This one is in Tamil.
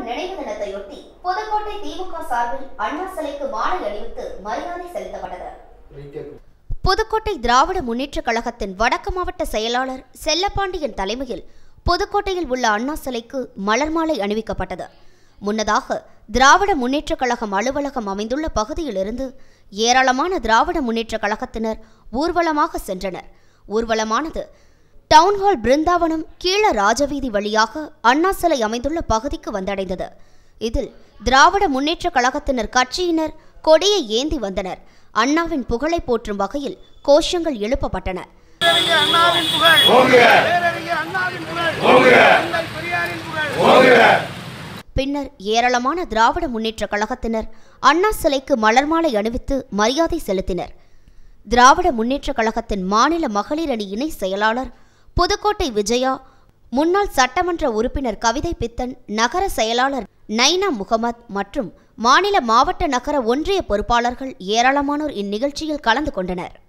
நினைவு தினத்தையொட்டி புதுக்கோட்டை திமுக சார்பில் அண்ணா சிலைக்கு மாலை அணிவித்து மரியாதை செலுத்தப்பட்டது புதுக்கோட்டை திராவிட முன்னேற்றக் கழகத்தின் வடக்கு மாவட்ட செயலாளர் செல்லப்பாண்டியன் தலைமையில் புதுக்கோட்டையில் உள்ள அண்ணா சிலைக்கு மலர் மாலை அணிவிக்கப்பட்டது முன்னதாக திராவிட முன்னேற்றக் கழகம் அலுவலகம் அமைந்துள்ள பகுதியிலிருந்து ஏராளமான திராவிட முன்னேற்றக் கழகத்தினர் ஊர்வலமாக சென்றனர் ஊர்வலமானது டவுன்ஹால் பிருந்தாவனம் கீழ ராஜவீதி வழியாக அண்ணா சிலை அமைந்துள்ள பகுதிக்கு வந்தடைந்தது இதில் திராவிட முன்னேற்றக் கழகத்தினர் கட்சியினர் கொடியை ஏந்தி வந்தனர் அண்ணாவின் புகழை போற்றும் வகையில் கோஷங்கள் எழுப்பப்பட்டன பேரறிஞர் அண்ணாவின் புகழ் ஓங்குக பேரறிஞர் அண்ணாவின் புகழ் ஓங்குக தந்தை பெரியாரின் புகழ் ஓங்குக பின்னர் ஏராளமான திராவிட முன்னேற்றக் கழகத்தினர் அண்ணா சிலைக்கு மலர் மாலை அணிவித்து மரியாதை செலுத்தினர் திராவிட முன்னேற்றக் கழகத்தின் மாநில மகளிர் அணி இணை செயலாளர் புதுக்கோட்டை விஜயா முன்னாள் சட்டமன்ற உறுப்பினர் கவிதை பித்தன் நகர செயலாளர் நைனா முகமது மற்றும் மாநில மாவட்ட நகர ஒன்றிய பொறுப்பாளர்கள் ஏராளமானோர் இந்நிகழ்ச்சியில் கலந்து கொண்டனர்